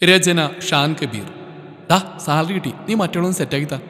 രചന ഷാൻ കബീർ ദാ സാലറി കിട്ടി നീ മറ്റുള്ളവൻ സെറ്റാക്കി താ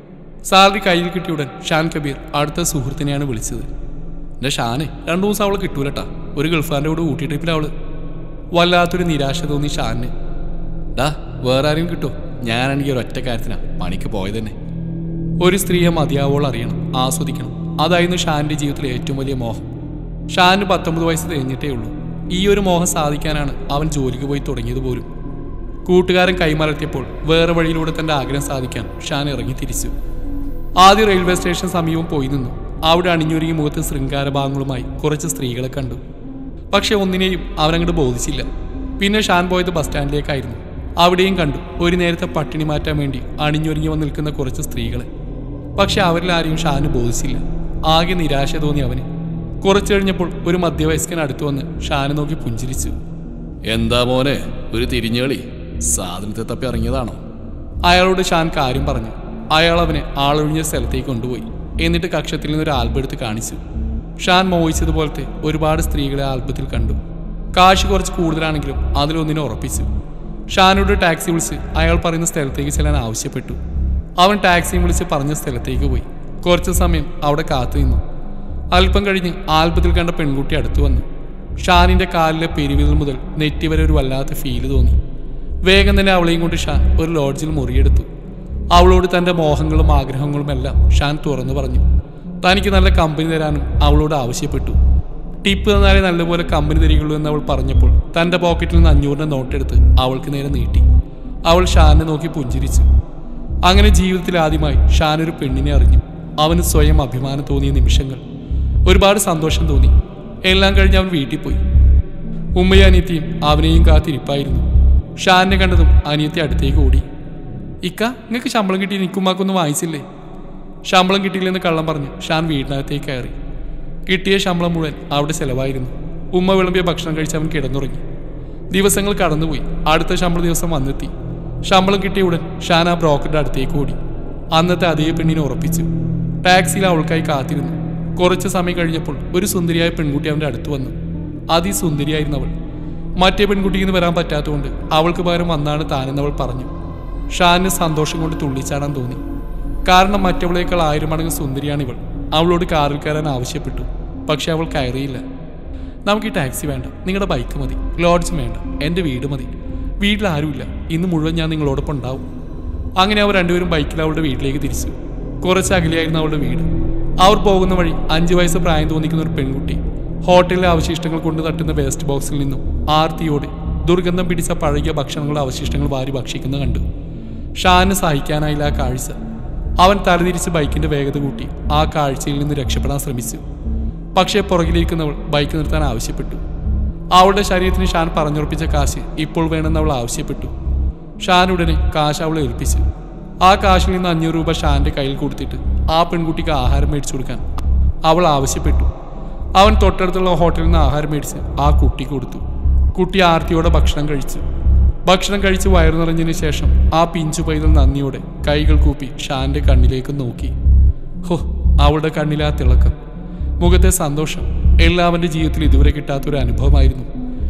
സാലറി കയ്യിൽ കിട്ടിയ ഉടൻ ഷാൻ കബീർ അടുത്ത സുഹൃത്തിനെയാണ് വിളിച്ചത് എൻ്റെ ഷാനെ രണ്ടു ദിവസം അവളെ കിട്ടൂലട്ടാ ഒരു ഗൾഫാൻ്റെ കൂടെ ഊട്ടി ട്രിപ്പിൽ അവള് വല്ലാത്തൊരു നിരാശ തോന്നി ഷാനിന് ഡാ വേറെ ആരെയും കിട്ടോ ഞാനാണെങ്കിൽ ഒരു ഒറ്റ കാര്യത്തിനാ പണിക്ക് പോയത് തന്നെ ഒരു സ്ത്രീയെ മതിയാവോളം അറിയണം ആസ്വദിക്കണം അതായിരുന്നു ഷാന്റെ ജീവിതത്തിലെ ഏറ്റവും വലിയ മോഹം ഷാന് പത്തൊമ്പത് വയസ്സ് കഴിഞ്ഞിട്ടേ ഉള്ളൂ ഈ ഒരു മോഹം സാധിക്കാനാണ് അവൻ ജോലിക്ക് പോയി തുടങ്ങിയത് പോലും കൂട്ടുകാരൻ കൈമലർത്തിയപ്പോൾ വേറെ വഴിയിലൂടെ തന്റെ ആഗ്രഹം സാധിക്കാൻ ഷാൻ ഇറങ്ങി തിരിച്ചു ആദ്യ റെയിൽവേ സ്റ്റേഷൻ സമീപം പോയി നിന്നു അവിടെ അണിഞ്ഞൊരുങ്ങി മുഖത്ത് ശൃംഗാരഭാഗങ്ങളുമായി കുറച്ച് സ്ത്രീകളെ കണ്ടു പക്ഷെ ഒന്നിനെയും അവനങ്ങോട്ട് ബോധിച്ചില്ല പിന്നെ ഷാൻ പോയത് ബസ് സ്റ്റാൻഡിലേക്കായിരുന്നു അവിടെയും കണ്ടു ഒരു നേരത്തെ പട്ടിണി മാറ്റാൻ വേണ്ടി അണിഞ്ഞൊരുങ്ങി വന്ന് നിൽക്കുന്ന കുറച്ച് സ്ത്രീകളെ പക്ഷെ അവരിൽ ആരെയും ഷാന് ബോധിച്ചില്ല ആകെ നിരാശ തോന്നി അവന് കുറച്ചു കഴിഞ്ഞപ്പോൾ ഒരു മധ്യവയസ്കൻ അടുത്തു വന്ന് ഷാനെ നോക്കി പുഞ്ചിരിച്ചു എന്താ മോനെ ഒരു തിരിഞ്ഞേളി സാധനത്തെ തപ്പി ഇറങ്ങിയതാണോ അയാളോട് ഷാൻ കാര്യം പറഞ്ഞു അയാൾ അവനെ ആളൊഴിഞ്ഞ സ്ഥലത്തേക്ക് കൊണ്ടുപോയി എന്നിട്ട് കക്ഷത്തിൽ നിന്ന് ഒരു ആൽബം എടുത്ത് കാണിച്ചു ഷാൻ മോഹിച്ചതുപോലത്തെ ഒരുപാട് സ്ത്രീകളെ ആൽബത്തിൽ കണ്ടു കാശ് കുറച്ച് കൂടുതലാണെങ്കിലും അതിലൊന്നിനെ ഉറപ്പിച്ചു ഷാനോട് ടാക്സി വിളിച്ച് അയാൾ പറയുന്ന സ്ഥലത്തേക്ക് ചെല്ലാൻ ആവശ്യപ്പെട്ടു അവൻ ടാക്സി വിളിച്ച് പറഞ്ഞ സ്ഥലത്തേക്ക് പോയി കുറച്ച് സമയം അവിടെ കാത്തു നിന്നു അല്പം കഴിഞ്ഞ് ആൽബത്തിൽ കണ്ട പെൺകുട്ടി അടുത്തു വന്നു ഷാനിന്റെ കാലിലെ പെരുവിരൽ മുതൽ നെറ്റി വരെ ഒരു വല്ലാത്ത ഫീല് തോന്നി വേഗം തന്നെ അവളെയും കൊണ്ട് ഷാൻ ഒരു ലോഡ്ജിൽ മുറിയെടുത്തു അവളോട് തന്റെ മോഹങ്ങളും ആഗ്രഹങ്ങളും എല്ലാം ഷാൻ തുറന്നു പറഞ്ഞു തനിക്ക് നല്ല കമ്പനി തരാനും അവളോട് ആവശ്യപ്പെട്ടു ടിപ്പ് തന്നാലേ നല്ലപോലെ കമ്പനി തരികയുള്ളൂ എന്ന് അവൾ പറഞ്ഞപ്പോൾ തന്റെ പോക്കറ്റിൽ നിന്ന് അഞ്ഞൂറിന്റെ നോട്ടെടുത്ത് അവൾക്ക് നേരെ നീട്ടി അവൾ ഷാനെ നോക്കി പുഞ്ചിരിച്ചു അങ്ങനെ ജീവിതത്തിൽ ആദ്യമായി ഷാൻ ഒരു പെണ്ണിനെ അറിഞ്ഞു അവന് സ്വയം അഭിമാനം തോന്നിയ നിമിഷങ്ങൾ ഒരുപാട് സന്തോഷം തോന്നി എല്ലാം കഴിഞ്ഞ് അവൻ വീട്ടിൽ പോയി ഉമ്മയും അനിയത്തിയും അവനെയും കാത്തിരിപ്പായിരുന്നു ഷാനെ കണ്ടതും അനിയത്തി അടുത്തേക്ക് ഓടി ഇക്ക നിങ്ങൾക്ക് ശമ്പളം കിട്ടി നിക്കുമാക്കൊന്നും വാങ്ങിച്ചില്ലേ ശമ്പളം കിട്ടിയില്ലെന്ന് കള്ളം പറഞ്ഞ് ഷാൻ വീടിനകത്തേക്ക് കയറി കിട്ടിയ ശമ്പളം മുഴുവൻ അവിടെ ചെലവായിരുന്നു ഉമ്മ വിളമ്പിയ ഭക്ഷണം കഴിച്ച് അവൻ കിടന്നുറങ്ങി ദിവസങ്ങൾ കടന്നുപോയി അടുത്ത ശമ്പള ദിവസം വന്നെത്തി ശമ്പളം കിട്ടിയ ഉടൻ ഷാൻ ആ ബ്രോക്കറുടെ അടുത്തേക്ക് ഓടി അന്നത്തെ അതേ പെണ്ണിനെ ഉറപ്പിച്ചു ടാക്സിയിൽ അവൾക്കായി കാത്തിരുന്നു കുറച്ച് സമയം കഴിഞ്ഞപ്പോൾ ഒരു സുന്ദരിയായ പെൺകുട്ടി അവൻ്റെ അടുത്ത് വന്നു അതിസുന്ദരിയായിരുന്നു അവൾ മറ്റേ പെൺകുട്ടിയിൽ നിന്ന് വരാൻ പറ്റാത്തതുകൊണ്ട് അവൾക്ക് പകരം വന്നാണ് താനെന്ന് അവൾ പറഞ്ഞു ഷാനിന് സന്തോഷം കൊണ്ട് തുള്ളിച്ചാടാൻ തോന്നി കാരണം മറ്റവളേക്കാൾ ആയിരം മടങ്ങ് സുന്ദരിയാണ് ഇവൾ അവളോട് കാറിൽ കയറാൻ ആവശ്യപ്പെട്ടു പക്ഷെ അവൾ കയറിയില്ല നമുക്ക് ഈ ടാക്സി വേണ്ട നിങ്ങളുടെ ബൈക്ക് മതി ലോഡ്ജ് വേണ്ട എൻ്റെ വീട് മതി വീട്ടിൽ ആരുമില്ല ഇന്ന് മുഴുവൻ ഞാൻ നിങ്ങളോടൊപ്പം ഉണ്ടാവും അങ്ങനെ അവർ രണ്ടുപേരും ബൈക്കിൽ അവളുടെ വീട്ടിലേക്ക് തിരിച്ചു കുറച്ച് അകലെയായിരുന്നു അവളുടെ വീട് അവർ പോകുന്ന വഴി അഞ്ചു വയസ്സ് പ്രായം തോന്നിക്കുന്ന ഒരു പെൺകുട്ടി ഹോട്ടലിലെ അവശിഷ്ടങ്ങൾ കൊണ്ട് തട്ടുന്ന വേസ്റ്റ് ബോക്സിൽ നിന്നും ആർത്തിയോടെ ദുർഗന്ധം പിടിച്ച പഴകിയ ഭക്ഷണങ്ങളുടെ അവശിഷ്ടങ്ങൾ വാരി ഭക്ഷിക്കുന്ന കണ്ടു ഷാന് സഹിക്കാനായില്ല ആ കാഴ്ച അവൻ തലതിരിച്ച് ബൈക്കിന്റെ വേഗത കൂട്ടി ആ കാഴ്ചയിൽ നിന്ന് രക്ഷപ്പെടാൻ ശ്രമിച്ചു പക്ഷേ പുറകിലിരിക്കുന്നവൾ ബൈക്ക് നിർത്താൻ ആവശ്യപ്പെട്ടു അവളുടെ ശരീരത്തിന് ഷാൻ പറഞ്ഞുറപ്പിച്ച കാശ് ഇപ്പോൾ വേണമെന്ന് അവൾ ആവശ്യപ്പെട്ടു ഷാൻ ഉടനെ കാശ് അവളെ ഏൽപ്പിച്ചു ആ കാശിൽ നിന്ന് അഞ്ഞൂറ് രൂപ ഷാന്റെ കയ്യിൽ കൊടുത്തിട്ട് ആ പെൺകുട്ടിക്ക് ആഹാരം മേടിച്ചു കൊടുക്കാൻ അവൾ ആവശ്യപ്പെട്ടു അവൻ തൊട്ടടുത്തുള്ള ഹോട്ടലിൽ നിന്ന് ആഹാരം മേടിച്ച് ആ കുട്ടി കൊടുത്തു കുട്ടി ആർത്തിയോടെ ഭക്ഷണം കഴിച്ചു ഭക്ഷണം കഴിച്ച് വയറു നിറഞ്ഞതിന് ശേഷം ആ പിഞ്ചു പൈതൽ നന്ദിയോടെ കൈകൾ കൂപ്പി ഷാന്റെ കണ്ണിലേക്ക് നോക്കി ഹോ അവളുടെ കണ്ണിലെ ആ തിളക്കം മുഖത്തെ സന്തോഷം എല്ലാവന്റെ ജീവിതത്തിൽ ഇതുവരെ കിട്ടാത്തൊരു അനുഭവമായിരുന്നു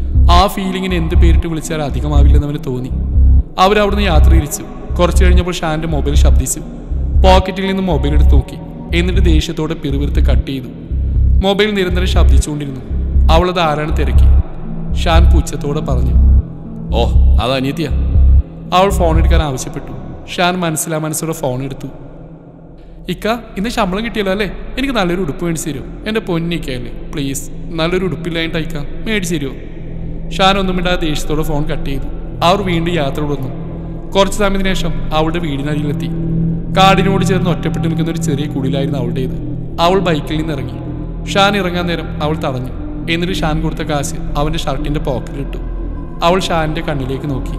ആ ഫീലിങ്ങിന് എന്ത് പേരിട്ട് വിളിച്ചാൽ അധികമാവില്ലെന്ന് അവന് തോന്നി അവരവിടുന്ന് യാത്ര തിരിച്ചു കുറച്ചു കഴിഞ്ഞപ്പോൾ ഷാന്റെ മൊബൈൽ ശബ്ദിച്ചു പോക്കറ്റിൽ നിന്ന് മൊബൈൽ എടുത്ത് നോക്കി എന്നിട്ട് ദേഷ്യത്തോടെ പിറുപിറുത്ത് കട്ട് ചെയ്തു മൊബൈൽ നിരന്തരം ശബ്ദിച്ചുകൊണ്ടിരുന്നു അവളത് ആരാണ് തിരക്കി ഷാൻ പുച്ഛത്തോടെ പറഞ്ഞു ഓ അത് അനിയത്തിയാ അവൾ ഫോൺ എടുക്കാൻ ആവശ്യപ്പെട്ടു ഷാൻ മനസ്സിലാ മനസ്സോടെ ഫോൺ എടുത്തു ഇക്ക ഇന്ന് ശമ്പളം കിട്ടിയല്ലോ അല്ലേ എനിക്ക് നല്ലൊരു ഉടുപ്പ് മേടിച്ച് തരുമോ എൻ്റെ പൊന്നിക്കല്ലേ പ്ലീസ് നല്ലൊരു ഉടുപ്പില്ലായിട്ട് അയക്കാം മേടിച്ച് തരുമോ ഷാൻ ഒന്നും മിണ്ടാതെ ദേഷ്യത്തോടെ ഫോൺ കട്ട് ചെയ്തു അവർ വീണ്ടും യാത്ര തുടർന്നു കുറച്ച് സമയത്തിന് ശേഷം അവളുടെ വീടിനരികിലെത്തി കാടിനോട് ചേർന്ന് ഒറ്റപ്പെട്ട് നിൽക്കുന്ന ഒരു ചെറിയ കുടിലായിരുന്നു അവളുടേത് അവൾ ബൈക്കിൽ നിന്ന് ഇറങ്ങി ഷാൻ ഇറങ്ങാൻ നേരം അവൾ തടഞ്ഞു എന്നിട്ട് ഷാൻ കൊടുത്ത കാശ് അവൻ്റെ ഷർട്ടിൻ്റെ പോക്കറ്റിലിട്ടു അവൾ ഷാനിൻ്റെ കണ്ണിലേക്ക് നോക്കി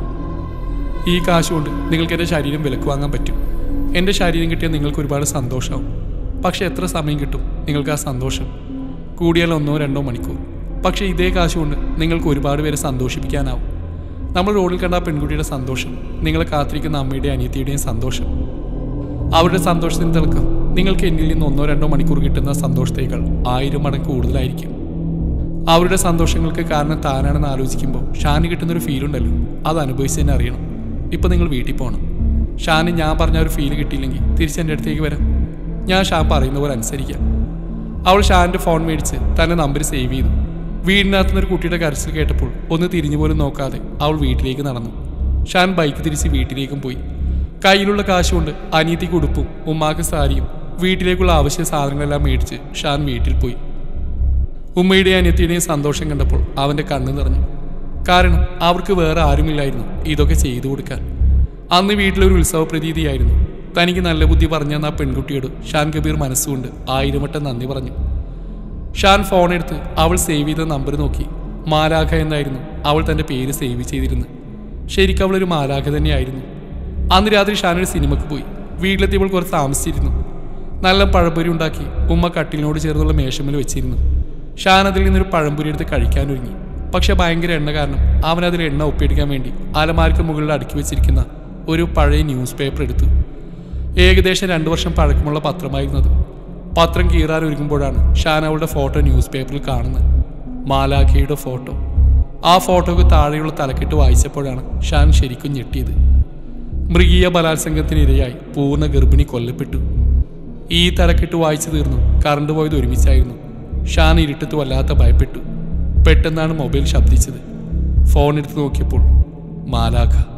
ഈ കാശ് കൊണ്ട് നിങ്ങൾക്ക് എൻ്റെ ശരീരം വിലക്ക് വാങ്ങാൻ പറ്റും എൻ്റെ ശരീരം കിട്ടിയാൽ നിങ്ങൾക്ക് ഒരുപാട് സന്തോഷമാവും പക്ഷെ എത്ര സമയം കിട്ടും നിങ്ങൾക്ക് ആ സന്തോഷം കൂടിയാൽ ഒന്നോ രണ്ടോ മണിക്കൂർ പക്ഷേ ഇതേ കാശ് കൊണ്ട് നിങ്ങൾക്ക് ഒരുപാട് പേരെ സന്തോഷിപ്പിക്കാനാവും നമ്മൾ റോഡിൽ കണ്ട ആ പെൺകുട്ടിയുടെ സന്തോഷം നിങ്ങളെ കാത്തിരിക്കുന്ന അമ്മയുടെയും അനിയത്തിയുടെയും സന്തോഷം അവരുടെ സന്തോഷത്തിന് തിളക്കം നിങ്ങൾക്ക് എന്നിൽ നിന്ന് ഒന്നോ രണ്ടോ മണിക്കൂർ കിട്ടുന്ന സന്തോഷത്തേക്കാൾ ആയിരം മടങ്ങ് കൂടുതലായിരിക്കും അവരുടെ സന്തോഷങ്ങൾക്ക് കാരണം താനാണെന്ന് ആലോചിക്കുമ്പോൾ ഷാന് കിട്ടുന്നൊരു ഫീൽ ഉണ്ടല്ലോ അത് അനുഭവിച്ച് തന്നെ അറിയണം ഇപ്പം നിങ്ങൾ വീട്ടിൽ പോകണം ഷാന് ഞാൻ പറഞ്ഞ ഒരു ഫീൽ കിട്ടിയില്ലെങ്കിൽ തിരിച്ച് എൻ്റെ അടുത്തേക്ക് വരാം ഞാൻ ഷാൻ പറയുന്ന പോലെ അനുസരിക്കാം അവൾ ഷാൻ്റെ ഫോൺ മേടിച്ച് തൻ്റെ നമ്പർ സേവ് ചെയ്തു വീടിനകത്ത് നിന്ന് ഒരു കുട്ടിയുടെ കരച്ചിൽ കേട്ടപ്പോൾ ഒന്ന് തിരിഞ്ഞു പോലും നോക്കാതെ അവൾ വീട്ടിലേക്ക് നടന്നു ഷാൻ ബൈക്ക് തിരിച്ച് വീട്ടിലേക്കും പോയി കയ്യിലുള്ള കാശ് കൊണ്ട് അനിയത്തിക്ക് ഉടുപ്പും ഉമ്മാക്ക് സാരിയും വീട്ടിലേക്കുള്ള ആവശ്യ സാധനങ്ങളെല്ലാം മേടിച്ച് ഷാൻ വീട്ടിൽ പോയി ഉമ്മയുടെയും അനിയത്തിയുടെയും സന്തോഷം കണ്ടപ്പോൾ അവൻ്റെ കണ്ണ് നിറഞ്ഞു കാരണം അവർക്ക് വേറെ ആരുമില്ലായിരുന്നു ഇതൊക്കെ ചെയ്തു കൊടുക്കാൻ അന്ന് വീട്ടിലൊരു ഉത്സവ പ്രതീതിയായിരുന്നു തനിക്ക് നല്ല ബുദ്ധി പറഞ്ഞു തന്ന ആ പെൺകുട്ടിയോട് ഷാൻ കബീർ മനസ്സുകൊണ്ട് ആയിരം വട്ടം നന്ദി പറഞ്ഞു ഷാൻ ഫോൺ എടുത്ത് അവൾ സേവ് ചെയ്ത നമ്പർ നോക്കി മാലാഖ എന്നായിരുന്നു അവൾ തൻ്റെ പേര് സേവ് ചെയ്തിരുന്നത് ശരിക്കും അവളൊരു മാലാഖ തന്നെയായിരുന്നു അന്ന് രാത്രി ഷാൻ ഒരു സിനിമക്ക് പോയി വീട്ടിലെത്തിയപ്പോൾ കുറച്ച് താമസിച്ചിരുന്നു നല്ല പഴംപൊരി ഉണ്ടാക്കി ഉമ്മ കട്ടിലിനോട് ചേർന്നുള്ള മേശമ്മൽ വെച്ചിരുന്നു ഷാൻ അതിൽ നിന്നൊരു പഴംപൊരി എടുത്ത് കഴിക്കാനൊരുങ്ങി പക്ഷെ ഭയങ്കര എണ്ണ കാരണം അവൻ അതിൽ എണ്ണ ഒപ്പിയെടുക്കാൻ വേണ്ടി അലമാർക്ക് മുകളിൽ അടുക്കി വെച്ചിരിക്കുന്ന ഒരു പഴയ ന്യൂസ് പേപ്പർ എടുത്തു ഏകദേശം രണ്ടു വർഷം പഴക്കമുള്ള പത്രമായിരുന്നത് പത്രം കീറാൻ ഒരുങ്ങുമ്പോഴാണ് ഷാൻ അവളുടെ ഫോട്ടോ ന്യൂസ് പേപ്പറിൽ കാണുന്നത് മാലാഖയുടെ ഫോട്ടോ ആ ഫോട്ടോക്ക് താഴെയുള്ള തലക്കെട്ട് വായിച്ചപ്പോഴാണ് ഷാൻ ശരിക്കും ഞെട്ടിയത് മൃഗീയ ബലാത്സംഗത്തിനിരയായി പൂർണ്ണ ഗർഭിണി കൊല്ലപ്പെട്ടു ഈ തലക്കെട്ട് വായിച്ചു തീർന്നു കറണ്ട് പോയത് ഒരുമിച്ചായിരുന്നു ഷാൻ ഇരുട്ടത്ത് വല്ലാത്ത ഭയപ്പെട്ടു പെട്ടെന്നാണ് മൊബൈൽ ശബ്ദിച്ചത് ഫോൺ എടുത്ത് നോക്കിയപ്പോൾ മാലാഖ